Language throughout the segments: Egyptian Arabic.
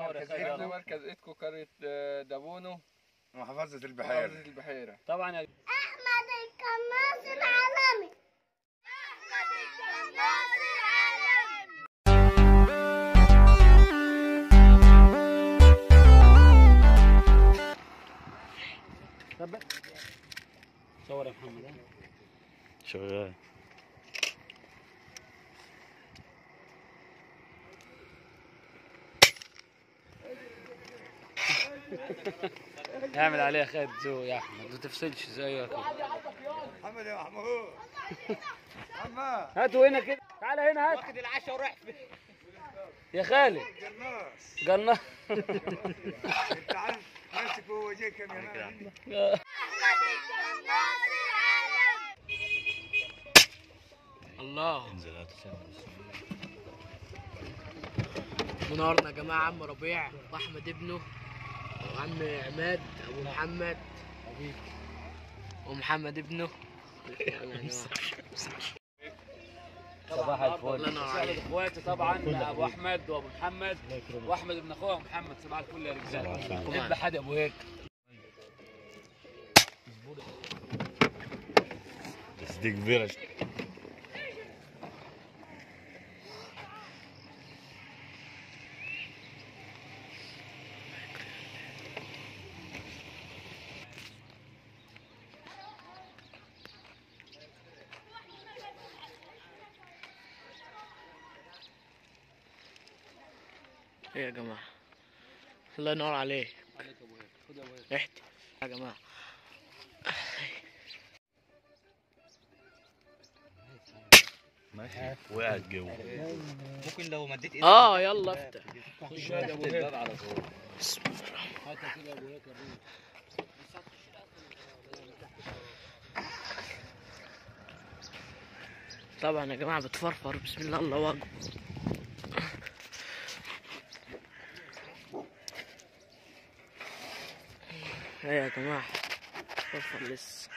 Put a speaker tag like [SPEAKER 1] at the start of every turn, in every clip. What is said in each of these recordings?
[SPEAKER 1] منور يا
[SPEAKER 2] مركز
[SPEAKER 1] خالد
[SPEAKER 2] إيدكو.
[SPEAKER 1] احنا مركز ايدكو قرية آه، دابونو
[SPEAKER 2] محافظة
[SPEAKER 1] محافظة
[SPEAKER 2] البحيرة
[SPEAKER 1] البحيرة
[SPEAKER 3] طبعا يا
[SPEAKER 4] أحمد القناص العالمي أحمد القناص العالمي
[SPEAKER 3] صور يا محمد ها؟
[SPEAKER 5] شغال
[SPEAKER 3] اعمل عليها خيط زو يا احمد ما تفصلش زيه كده
[SPEAKER 2] محمد يا محمود محمد
[SPEAKER 3] هاتوا هنا كده تعالى هنا هات واخد العشاء ورايح فين يا خالد
[SPEAKER 2] قناص
[SPEAKER 3] قالنا
[SPEAKER 2] انت عارف ماسك وجهك يا مان
[SPEAKER 4] أحمد القناص العالمي
[SPEAKER 6] الله
[SPEAKER 5] انزل هات
[SPEAKER 6] منورنا يا جماعة عم ربيع وأحمد ابنه وعم عماد أبو محمد ومحمد ابنه
[SPEAKER 3] صباح الفل
[SPEAKER 6] الله ينور عليك.
[SPEAKER 3] اخواتي طبعا ابو احمد وابو محمد واحمد ابن اخوه محمد صباح الفل يا رجاله ابن حد ابو هيك
[SPEAKER 5] بس دي كبيرة
[SPEAKER 6] إيه يا جماعة الله ينور عليك
[SPEAKER 3] عليك ابو هيك خد ابو هيك
[SPEAKER 6] ريحتي يا جماعة
[SPEAKER 5] ماشي وقعت جوه
[SPEAKER 1] ممكن لو مديت
[SPEAKER 6] اه يلا افتح
[SPEAKER 3] خش يا ابو هيك
[SPEAKER 1] على طول
[SPEAKER 6] بسم الله
[SPEAKER 3] هات كده ابو هيك وريني.
[SPEAKER 6] طبعا يا جماعة بتفرفر بسم الله الله أكبر ايه يا جماعة بتفرفر لسه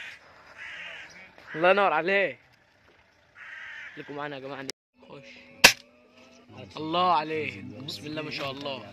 [SPEAKER 6] الله ينور عليه لكم معانا يا جماعة خش الله عليه بسم الله ما شاء الله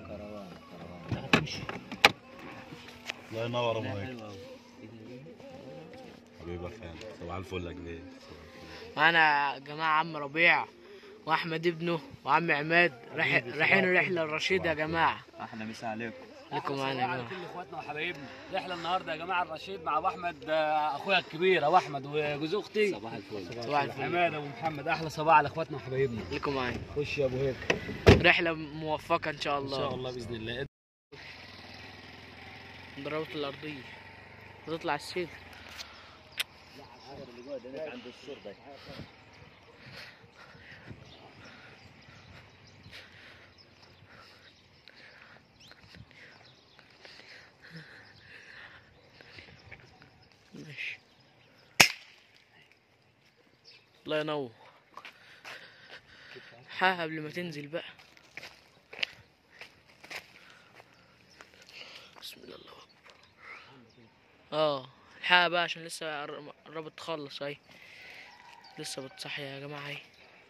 [SPEAKER 5] الله ينور ابو هيك حبيبي يا خالد صباح الفل يا جليل
[SPEAKER 6] معانا يا جماعة عم ربيع وأحمد ابنه وعم عماد رايح- رايحين رحلة الرشيد يا جماعة
[SPEAKER 1] احلى مسا عليكم
[SPEAKER 6] لكم معانا يا
[SPEAKER 3] على
[SPEAKER 6] جماعة
[SPEAKER 3] كل اخواتنا وحبايبنا رحله النهارده يا جماعه الرشيد مع ابو احمد آه، اخويا الكبير ابو احمد وجوز اختي صباح الفل
[SPEAKER 6] صباح الفل
[SPEAKER 3] حماد ابو محمد احلى صباح على اخواتنا وحبايبنا
[SPEAKER 6] لكم معانا
[SPEAKER 3] خش يا ابو هيك
[SPEAKER 6] رحلة موفقة إن شاء
[SPEAKER 3] ان
[SPEAKER 6] الله
[SPEAKER 3] شاء الله باذن الله
[SPEAKER 6] ضربت الأرضية وتطلع السيل
[SPEAKER 1] عند السور ده
[SPEAKER 6] ماشي الله ينور ها قبل ما تنزل بقى بسم الله الله أكبر اه الحقها بقى عشان لسه قر- قربت تخلص اهي لسه بتصحي يا جماعة اهي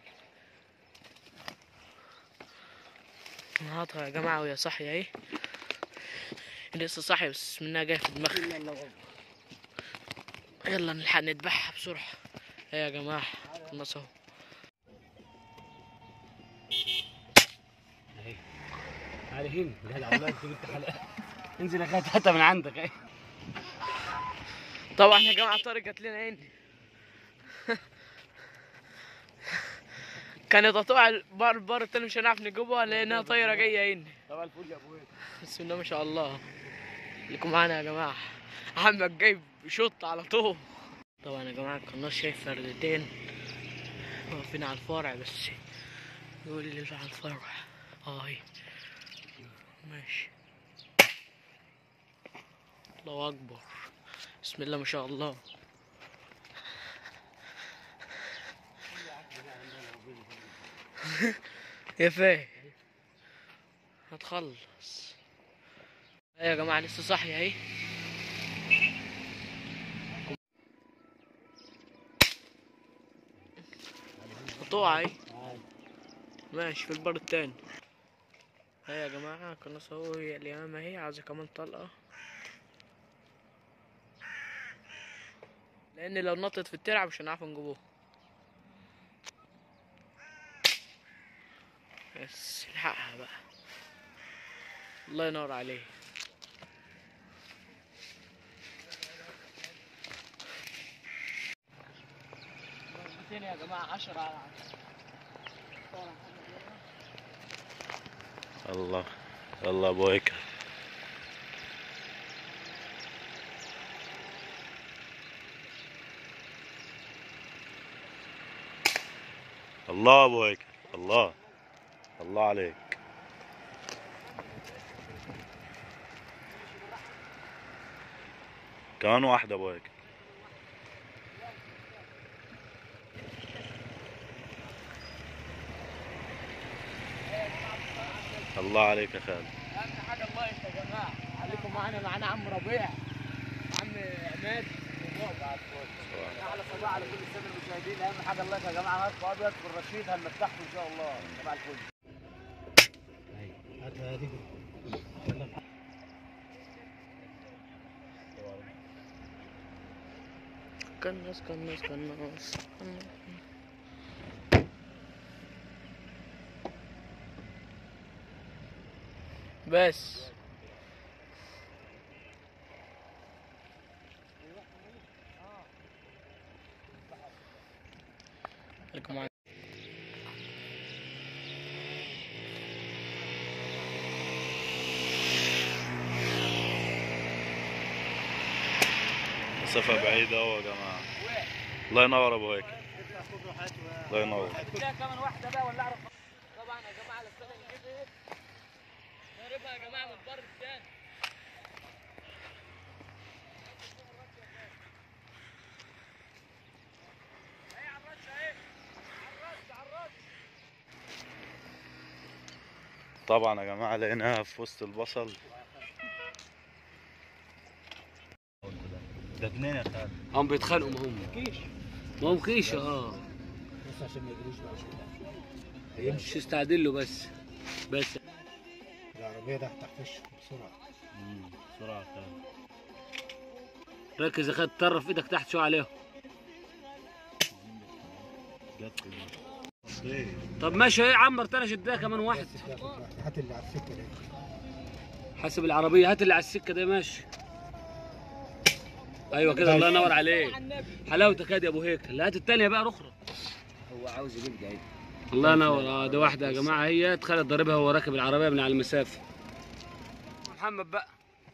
[SPEAKER 6] نهارها يا جماعة وهي صاحية اهي لسه صاحية بس منها جاية في دماغها يلا نلحق نذبحها بسرعة ايه يا جماعة خلص اهو
[SPEAKER 3] تعالى هنا جدع والله انت بنت حلقه انزل يا خالد حتى من عندك ايه
[SPEAKER 6] طبعا يا جماعة طارق جات لنا عين كانت هتقع البار البار التاني مش هنعرف نجيبها لانها طايرة جاية هنا
[SPEAKER 3] طبعا الفل يا ابو هيك
[SPEAKER 6] بسم الله ما شاء الله لكم معانا يا جماعة عمك جايب شط على طول طبعا يا جماعة القناص شايف فردتين واقفين على الفرع بس يقول لي على الفرع اه هي ماشي الله أكبر بسم الله ما شاء الله يا فاهم هتخلص ايه يا جماعة لسه صاحية اهي هتقع اهي ماشي في البر التاني هي يا جماعة القناصة اهو هي اليمامة اهي عاوزة كمان طلقة لأن لو نطت في الترعة مش هنعرف نجيبوها بس الحقها بقى الله ينور عليه ضربتين يا جماعة عشرة على
[SPEAKER 5] الله الله ابو هيكل الله ابو هيكل الله الله عليك كمان واحدة ابو هيكل الله عليك يا خالد
[SPEAKER 6] أهم حاجة الله يا جماعة عليكم معانا معانا عم ربيع عم عماد احلى صباح على كل الساده المشاهدين اهم حاجه الله يا جماعه هارف ابيض في الرشيد هنفتحه ان شاء الله صباح الفل كنس كنس كنس بس عليكم معانا
[SPEAKER 5] مسافة بعيدة أوي يا جماعة الله ينور ابو هيكل الله ينور
[SPEAKER 6] كمان واحده بقى ولا اعرف طبعا يا جماعه الاستاذ نجيب ايه نقربها يا جماعه من البر الثاني
[SPEAKER 5] طبعا يا جماعة لقيناها في وسط البصل ده اتنين يا خالد
[SPEAKER 3] هم بيتخانقوا ما هم كيش ما هم كيش اه
[SPEAKER 2] بس عشان ما يجروش بقى
[SPEAKER 3] مش يستعدلوا بس بس
[SPEAKER 2] العربية ده هتحفش بسرعة
[SPEAKER 5] بسرعة يا خالد
[SPEAKER 3] ركز يا خالد طرف ايدك تحت شو عليهم
[SPEAKER 5] جت ايه
[SPEAKER 3] طب ماشي ايه عمر تاني شدها كمان واحد
[SPEAKER 2] هات اللي على السكة ده
[SPEAKER 3] حسب العربيه هات اللي على السكه ده ماشي ايوه كده الله ينور عليك حلاوتك يا ابو هيكل هات الثانيه بقى اخرى
[SPEAKER 1] هو عاوز يجيب جاي
[SPEAKER 3] الله ينور اه ده واحده يا جماعه هي تخيل ضاربها وهو راكب العربيه من على المسافه محمد بقى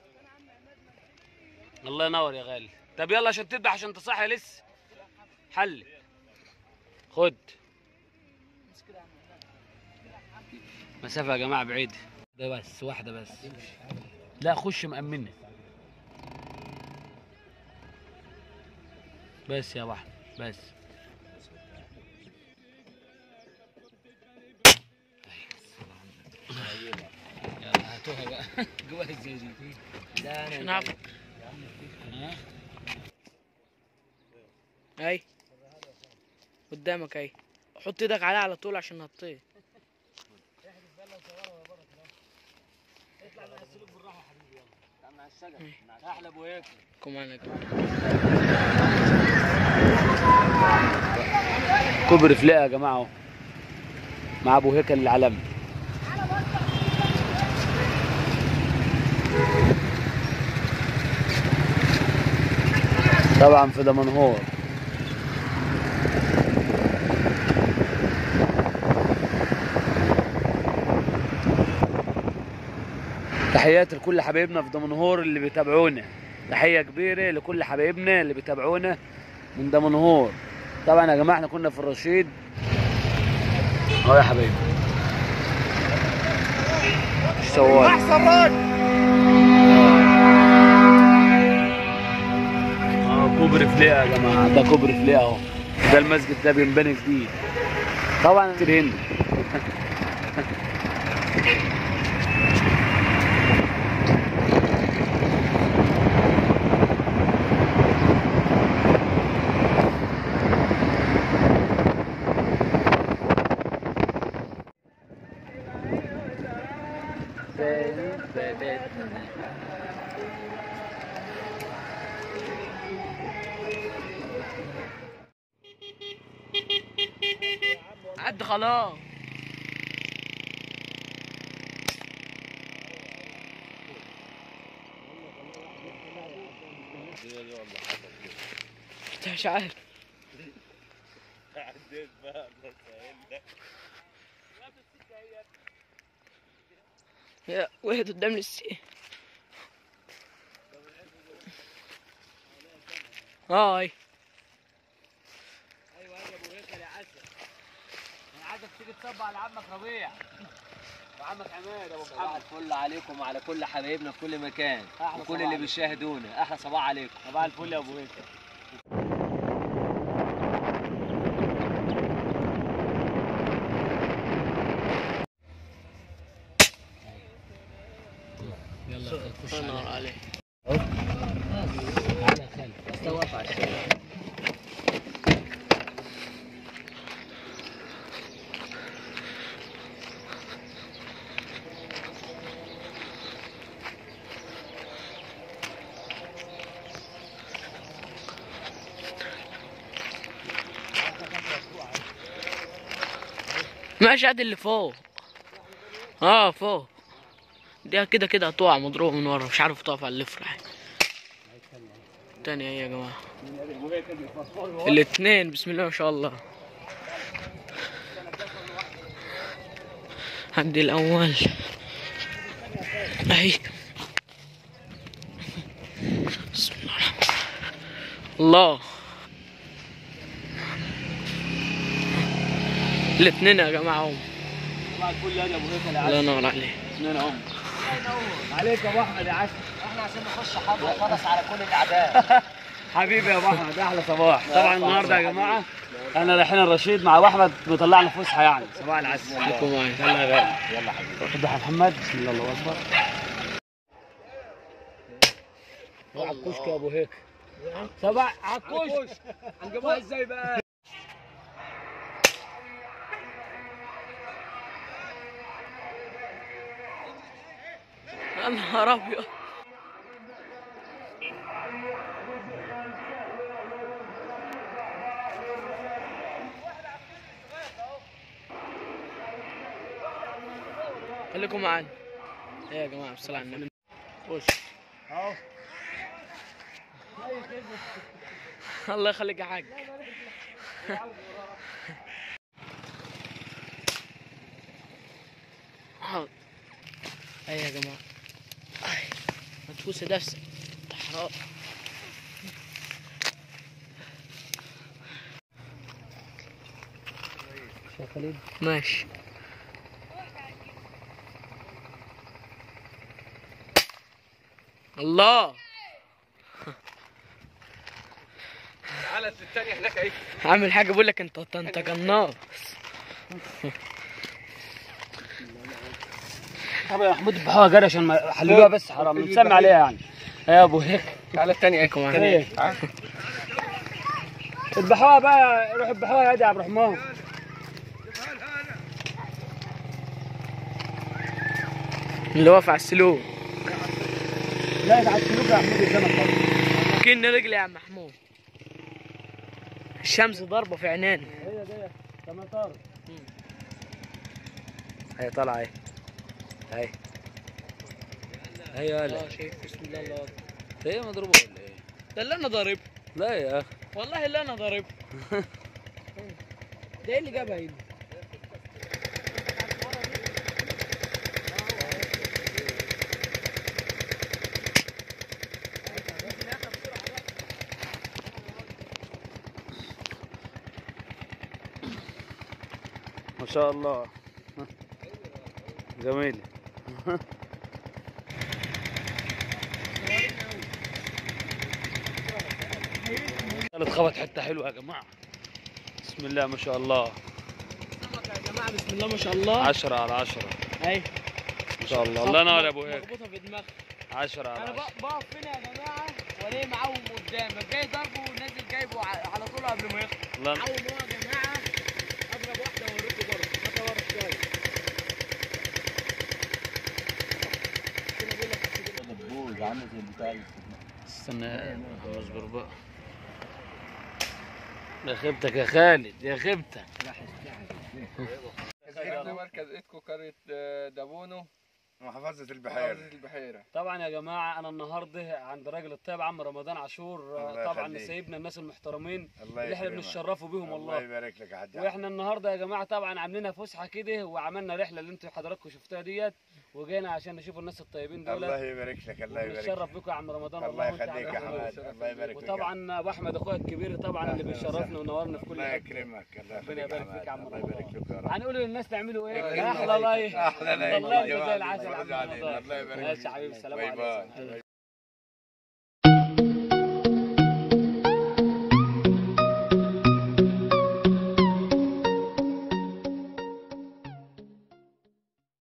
[SPEAKER 3] الله ينور يا غالي طب يلا عشان تذبح عشان تصحي لسه حل خد مسافه يا جماعه بعيده ده بس واحده بس لا خش مأمنة بس يا واحد بس يلا هاتوها بقى جواها الزيزي
[SPEAKER 6] عشان اعرف
[SPEAKER 3] ها
[SPEAKER 6] اي قدامك اي حط ايدك عليها على طول عشان هتطير
[SPEAKER 3] احلى ابو هيك
[SPEAKER 6] كم معانا يا جماعة.
[SPEAKER 3] كوبري فلاقه يا جماعه اهو مع ابو هيكل العالمي طبعا في دمنهور تحيات لكل حبايبنا في دمنهور اللي بيتابعونا تحية كبيرة لكل حبايبنا اللي بيتابعونا من دمنهور طبعا يا جماعة احنا كنا في الرشيد اهو يا حبايبي مش سوار
[SPEAKER 2] احسن راجل
[SPEAKER 3] اه كوبري فليقة يا جماعة ده كوبري فليقة اهو ده المسجد ده بينبني جديد طبعا في الهند
[SPEAKER 6] عد خلاص انت مش عارف يا وقعت قدام السي هاي
[SPEAKER 3] ايوه يا ابو هيكل يا عسل انا عايزك تيجي تصب على عمك ربيع وعمك عماد ابو
[SPEAKER 1] صباح
[SPEAKER 3] محمد
[SPEAKER 1] الفل عليكم وعلى كل حبايبنا في كل مكان
[SPEAKER 3] أحلى
[SPEAKER 1] وكل
[SPEAKER 3] صباح
[SPEAKER 1] اللي
[SPEAKER 3] عليكم.
[SPEAKER 1] بيشاهدونا احلى صباح عليكم
[SPEAKER 3] صباح الفل يا ابو هيكل
[SPEAKER 6] الله ينور عليك
[SPEAKER 1] تعالى يا خالد بس واقف على الشارع
[SPEAKER 6] ماشي قد اللي فوق اه فوق دي كده كده هتقع مضروبة من ورا مش عارف تقف على اللفرة تاني ايه يا جماعة الاتنين بسم الله ما شاء الله عندي الأول أهي بسم الله الرحمن الرحيم. الله الاتنين يا جماعة هم
[SPEAKER 3] صباح الفل يا ابو هيكل يا
[SPEAKER 6] الله
[SPEAKER 3] عسل
[SPEAKER 6] ينور عليك
[SPEAKER 3] اثنين اهم عليك يا ابو احمد يا عسل
[SPEAKER 1] احنا عشان نخش حرب خلص على كل الاعداء
[SPEAKER 3] حبيبي يا ابو احمد احلى صباح طبعا النهارده يا جماعه انا رايحين الرشيد مع ابو احمد مطلعنا فسحه يعني صباح العسل
[SPEAKER 6] عليكم معايا
[SPEAKER 3] يلا يا غالي يلا حبيبي خد يا محمد بسم الله الله اكبر روح على الكشك يا ابو هيك صباح على الكشك هنجيبوها ازاي بقى
[SPEAKER 6] يا نهار ابيض خليكم معانا ايه يا جماعه بالصلاه على النبي خش
[SPEAKER 3] اهو
[SPEAKER 6] الله يخليك يا حاج حاضر ايه يا جماعه أي. ما تفوس نفسك حرام
[SPEAKER 3] يا خالد
[SPEAKER 6] ماشي الله
[SPEAKER 2] تعالى الثانية هناك اهي
[SPEAKER 6] عامل حاجه بقول لك انت انت قناص
[SPEAKER 3] طب يا محمود اذبحوها جري عشان ما حللوها بس حرام نسمي عليها يعني يا ابو هيك
[SPEAKER 2] تعالى الثانية
[SPEAKER 6] عليكم
[SPEAKER 3] ايه اذبحوها بقى روح اذبحوها يا دي يا عبد الرحمن
[SPEAKER 6] اللي واقف على السلوك
[SPEAKER 3] لا ده على السلوك يا محمود قدامك خالص.
[SPEAKER 6] كن رجلي يا عم محمود الشمس ضاربه في عينينا
[SPEAKER 3] هي دي كمان طار
[SPEAKER 1] هي طالعه اهي اهي ايوه
[SPEAKER 6] اه شايف بسم الله الله اكبر
[SPEAKER 1] هي مضروبه ولا ايه؟
[SPEAKER 6] ده اللي انا ضاربه
[SPEAKER 1] لا يا اخي
[SPEAKER 6] والله اللي انا ضاربه ده ايه اللي جابها هنا
[SPEAKER 3] ما شاء الله جميل اتخبط حته حلوه يا جماعه بسم الله ما شاء الله
[SPEAKER 6] يا جماعه بسم الله ما شاء الله
[SPEAKER 3] 10 على 10
[SPEAKER 6] اهي
[SPEAKER 3] ما شاء الله الله ينور يا ابو هيك
[SPEAKER 6] مربوطه في دماغك
[SPEAKER 3] 10 على
[SPEAKER 6] انا
[SPEAKER 3] 10
[SPEAKER 6] بق- بقف هنا يا جماعه والاقي معاهم قدامك جاي ضربه ونازل جايبه ع- على طول قبل ما يخلص
[SPEAKER 3] الله
[SPEAKER 6] معاهم هو يا جماعه اضرب واحده واوريكم برضه حتى ورا شويه
[SPEAKER 3] استنى اصبر بقى يا خيبتك يا خالد يا خيبتك
[SPEAKER 7] احنا مركز اتكو قرية آه، دابونو
[SPEAKER 2] محافظة
[SPEAKER 7] محافظة
[SPEAKER 2] البحيرة
[SPEAKER 7] البحيرة
[SPEAKER 3] طبعا يا جماعه انا النهارده عند راجل الطيب عم رمضان عاشور
[SPEAKER 2] الله
[SPEAKER 3] طبعا
[SPEAKER 2] يخليك.
[SPEAKER 3] سايبنا الناس المحترمين
[SPEAKER 2] الله
[SPEAKER 3] اللي احنا
[SPEAKER 2] يكرمك.
[SPEAKER 3] بنتشرفوا بيهم
[SPEAKER 2] الله
[SPEAKER 3] والله
[SPEAKER 2] يبارك لك يا حاج
[SPEAKER 3] واحنا النهارده يا جماعه طبعا عاملينها فسحه كده وعملنا رحله اللي انتوا حضراتكم شفتوها ديت وجينا عشان نشوف الناس الطيبين دول
[SPEAKER 2] الله يبارك لك الله يبارك
[SPEAKER 3] بنتشرف
[SPEAKER 2] لك
[SPEAKER 3] بكم يا عم رمضان
[SPEAKER 2] الله
[SPEAKER 3] والله وانت
[SPEAKER 2] يخليك يا
[SPEAKER 3] على خير.
[SPEAKER 2] حماد الله يبارك لك
[SPEAKER 3] وطبعا ابو احمد اخويا الكبير طبعا اللي
[SPEAKER 2] أهلاً
[SPEAKER 3] بيشرفنا
[SPEAKER 2] وسهلاً.
[SPEAKER 3] ونورنا في كل
[SPEAKER 2] الله
[SPEAKER 3] حته
[SPEAKER 2] يكرمك الله
[SPEAKER 3] ربنا
[SPEAKER 2] يخليك يا
[SPEAKER 3] يبارك فيك يا عم
[SPEAKER 2] حماد الله يبارك لك يا رب
[SPEAKER 3] هنقول للناس تعملوا ايه
[SPEAKER 2] الله
[SPEAKER 3] احلى لايف
[SPEAKER 2] احلى لايف
[SPEAKER 3] والله
[SPEAKER 2] يا
[SPEAKER 3] انت زي
[SPEAKER 2] جماعة.
[SPEAKER 3] العسل يا عم
[SPEAKER 2] الله
[SPEAKER 3] رمضان
[SPEAKER 2] يبارك
[SPEAKER 3] ماشي يا حبيبي السلام
[SPEAKER 2] باي
[SPEAKER 3] عليكم
[SPEAKER 2] باي